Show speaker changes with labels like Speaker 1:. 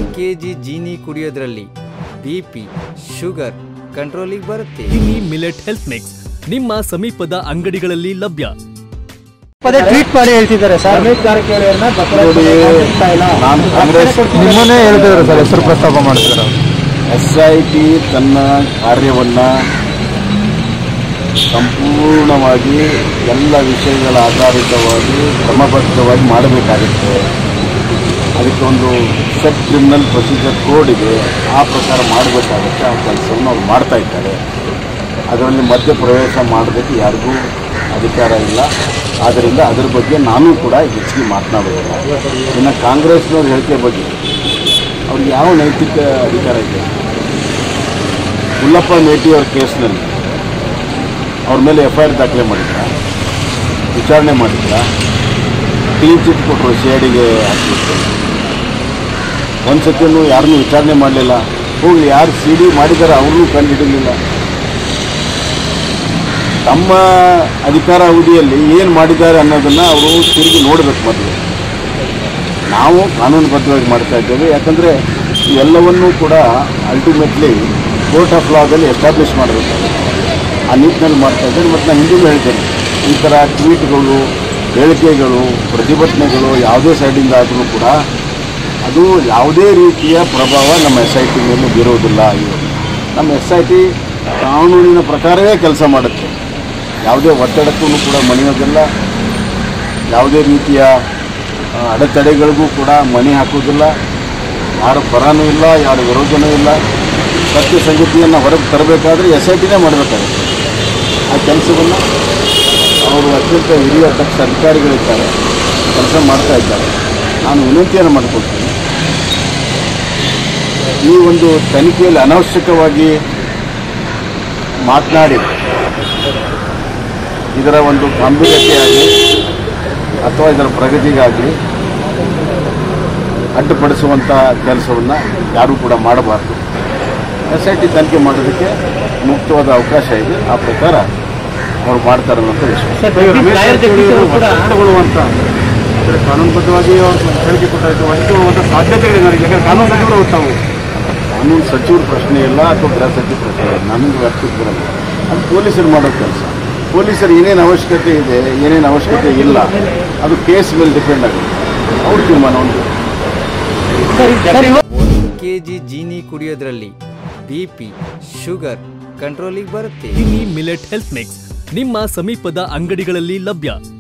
Speaker 1: K G Jeeni ಕುಡಿಯೋದ್ರಲ್ಲಿ B P sugar ಕಂಟ್ರೋಲಿಗೆ ಬರುತ್ತೆ
Speaker 2: ಕಿನಿ ಮಿಲೆಟ್ ಹೆಲ್ತ್ ಮಿಕ್ಸ್ ನಿಮ್ಮ ಸಮೀಪದ ಅಂಗಡಿಗಳಲ್ಲಿ ಲಭ್ಯ
Speaker 3: ಪದೇ ಟ್ವೀಟ್ ಮಾಡಿ ಹೇಳ್ತಿದ್ದಾರೆ ಸರ್ ರಮೇಶ್ ಜಾರಕಿಹೊಳಿಯವ್ರನ್ನ
Speaker 4: ನೋಡಿ ನಾನು ಕಾಂಗ್ರೆಸ್
Speaker 3: ನಿಮ್ಮನ್ನೇ ಹೇಳ್ತಿದ್ದಾರೆ ಸರ್ ಹೆಸರು ಪ್ರಸ್ತಾಪ ಮಾಡ್ತಿದ್ದಾರೆ
Speaker 4: ಎಸ್ ಐ ಟಿ ತನ್ನ ಕಾರ್ಯವನ್ನು ಸಂಪೂರ್ಣವಾಗಿ ಎಲ್ಲ ವಿಷಯಗಳ ಆಧಾರಿತವಾಗಿ ಕ್ರಮಬದ್ಧವಾಗಿ ಮಾಡಬೇಕಾಗುತ್ತೆ ಅದಕ್ಕೆ ಒಂದು ಸೆಟ್ ಕ್ರಿಮಿನಲ್ ಪ್ರೊಸೀಜರ್ ಕೋಡ್ ಇದೆ ಆ ಪ್ರಕಾರ ಮಾಡಬೇಕಾಗುತ್ತೆ ಆ ಕೆಲಸವನ್ನು ಅವ್ರು ಮಾಡ್ತಾ ಇದ್ದಾರೆ ಅದರಲ್ಲಿ ಮಧ್ಯ ಪ್ರವೇಶ ಮಾಡೋದಕ್ಕೆ ಯಾರಿಗೂ ಅಧಿಕಾರ ಇಲ್ಲ ಆದ್ದರಿಂದ ಅದರ ಬಗ್ಗೆ ನಾನು ಕೂಡ ಹೆಚ್ಚಿಗೆ ಮಾತನಾಡೋದಿಲ್ಲ ಇನ್ನು ಕಾಂಗ್ರೆಸ್ನವ್ರ ಹೇಳಿಕೆ ಬಗ್ಗೆ ಅವ್ರಿಗೆ ಯಾವ ನೈತಿಕ ಅಧಿಕಾರ ಇದೆ ಹುಲ್ಲಪ್ಪ ಮೇಟಿ ಅವ್ರ ಕೇಸ್ನಲ್ಲಿ ಅವ್ರ ಮೇಲೆ ಎಫ್ ಐ ಆರ್ ದಾಖಲೆ ಮಾಡಿದ್ರ ವಿಚಾರಣೆ ಮಾಡಿದ್ರ ಕ್ಲೀನ್ ಚಿಟ್ ಕೊಟ್ಟರು ಸಿ ಐ ಡಿಗೆ ಹಾಕಲಿಕ್ಕೆ ಒಂದು ಸತಿಯನ್ನು ಯಾರನ್ನೂ ವಿಚಾರಣೆ ಮಾಡಲಿಲ್ಲ ಹೋಗಿ ಯಾರು ಸಿ ಡಿ ಮಾಡಿದ್ದಾರೆ ಅವ್ರನ್ನೂ ಕಂಡು ಹಿಡಿಲಿಲ್ಲ ತಮ್ಮ ಅಧಿಕಾರ ಅವಧಿಯಲ್ಲಿ ಏನು ಮಾಡಿದ್ದಾರೆ ಅನ್ನೋದನ್ನು ಅವರು ತಿರುಗಿ ನೋಡಬೇಕು ಮೊದಲು ನಾವು ಕಾನೂನುಬದ್ಧವಾಗಿ ಮಾಡ್ತಾ ಇದ್ದೇವೆ ಯಾಕಂದರೆ ಎಲ್ಲವನ್ನೂ ಕೂಡ ಅಲ್ಟಿಮೇಟ್ಲಿ ಕೋರ್ಟ್ ಆಫ್ ಲಾದಲ್ಲಿ ಎಸ್ಟಾಬ್ಲಿಷ್ ಮಾಡಬೇಕಾಗುತ್ತೆ ಆ ನಿಟ್ಟಿನಲ್ಲಿ ಮಾಡ್ತಾ ಇದ್ದೇನೆ ಮತ್ತು ನಾನು ಹಿಂದಿಗೂ ಹೇಳ್ತೇನೆ ಈ ಥರ ಟ್ವೀಟ್ಗಳು ಹೇಳಿಕೆಗಳು ಪ್ರತಿಭಟನೆಗಳು ಯಾವುದೇ ಸೈಡಿಂದ ಆದರೂ ಕೂಡ ಅದು ಯಾವುದೇ ರೀತಿಯ ಪ್ರಭಾವ ನಮ್ಮ ಎಸ್ ಐ ಟಿ ಮೇಲೆ ಬೀರೋದಿಲ್ಲ ಇದು ನಮ್ಮ ಎಸ್ ಐ ಟಿ ಕಾನೂನಿನ ಪ್ರಕಾರವೇ ಕೆಲಸ ಮಾಡುತ್ತೆ ಯಾವುದೇ ಒತ್ತಡಕ್ಕೂ ಕೂಡ ಮಣಿಯೋದಿಲ್ಲ ಯಾವುದೇ ರೀತಿಯ ಆ, ಅಡೆತಡೆಗಳಿಗೂ ಕೂಡ ಮಣಿ ಹಾಕೋದಿಲ್ಲ ಯಾರ ಪರನೂ ಇಲ್ಲ ಯಾರ ವಿರೋಧನೂ ಇಲ್ಲ ಸತ್ಯ ಸಂಗತಿಯನ್ನು ಹೊರಗೆ ತರಬೇಕಾದ್ರೆ ಎಸ್ ಐ ಟಿನೇ ಮಾಡಬೇಕಾಗುತ್ತೆ ಆ ಕೆಲಸವನ್ನು ಅವರು ಅತ್ಯಂತ ಹಿರಿಯ ದಕ್ಷ ಅಧಿಕಾರಿಗಳಿದ್ದಾರೆ ಕೆಲಸ ಮಾಡ್ತಾ ಇದ್ದಾರೆ ನಾನು ವಿನಂತಿಯನ್ನು ಮಾಡಿಕೊಳ್ತೀನಿ ಈ ಒಂದು ತನಿಖೆಯಲ್ಲಿ ಅನವಶ್ಯಕವಾಗಿ ಮಾತನಾಡಿ ಇದರ ಒಂದು ಗಾಂಭೀರ್ಯತೆಯಾಗಿ ಅಥವಾ ಇದರ ಪ್ರಗತಿಗಾಗಿ ಅಡ್ಡುಪಡಿಸುವಂಥ ಕೆಲಸವನ್ನು ಯಾರೂ ಕೂಡ ಮಾಡಬಾರ್ದು ಎಸ್ ಐ ಟಿ ತನಿಖೆ ಮಾಡೋದಕ್ಕೆ ಮುಕ್ತವಾದ ಅವಕಾಶ ಇದೆ ಆ ಪ್ರಕಾರ ಅವರು ಮಾಡ್ತಾರೆ ಅನ್ನೋಂಥ ವಿಶ್ವಾಸ ತಗೊಳ್ಳುವಂಥ ಅಂದರೆ ಕಾನೂನುಬದ್ಧವಾಗಿ ಅವರು ಹೇಳಿಕೆ ಕೊಟ್ಟಾಯ್ತು ವಹಿಸಿಕೊಳ್ಳುವಂಥ ಸಾಧ್ಯತೆಗಳಿದೆ ನನಗೆ ಯಾಕಂದ್ರೆ ಕಾನೂನು ಸಚಿವರು ತಾವು ಕಾನೂನು ಸಚಿವರ ಪ್ರಶ್ನೆ ಇಲ್ಲ ಅಥವಾ ಗೃಹ ಸಚಿವ ಪ್ರಶ್ನೆ ಇಲ್ಲ ನನಗೆ ವ್ಯಕ್ತಿಗೆ ಬರಲ್ಲ ಅದು ಪೊಲೀಸರು ಮಾಡೋ ಕೆಲಸ ಪೊಲೀಸರು ಏನೇನು ಅವಶ್ಯಕತೆ ಇದೆ ಏನೇನು ಅವಶ್ಯಕತೆ ಇಲ್ಲ ಅದು ಕೇಸ್ ಮೇಲೆ ಡಿಪೆಂಡ್ ಆಗುತ್ತೆ ಅವ್ರ ತೀರ್ಮಾನ ಒಂದು
Speaker 1: ಒಂದು ಕೆ ಜಿ ಜೀನಿ ಕುಡಿಯೋದ್ರಲ್ಲಿ ಬಿ ಪಿ ಶುಗರ್ ಕಂಟ್ರೋಲಿಗೆ ಬರುತ್ತೆ
Speaker 2: ಕಿನಿ ಮಿಲೆಟ್ ಹೆಲ್ತ್ ಮಿಕ್ಸ್ ನಿಮ್ಮ ಸಮೀಪದ ಅಂಗಡಿಗಳಲ್ಲಿ ಲಭ್ಯ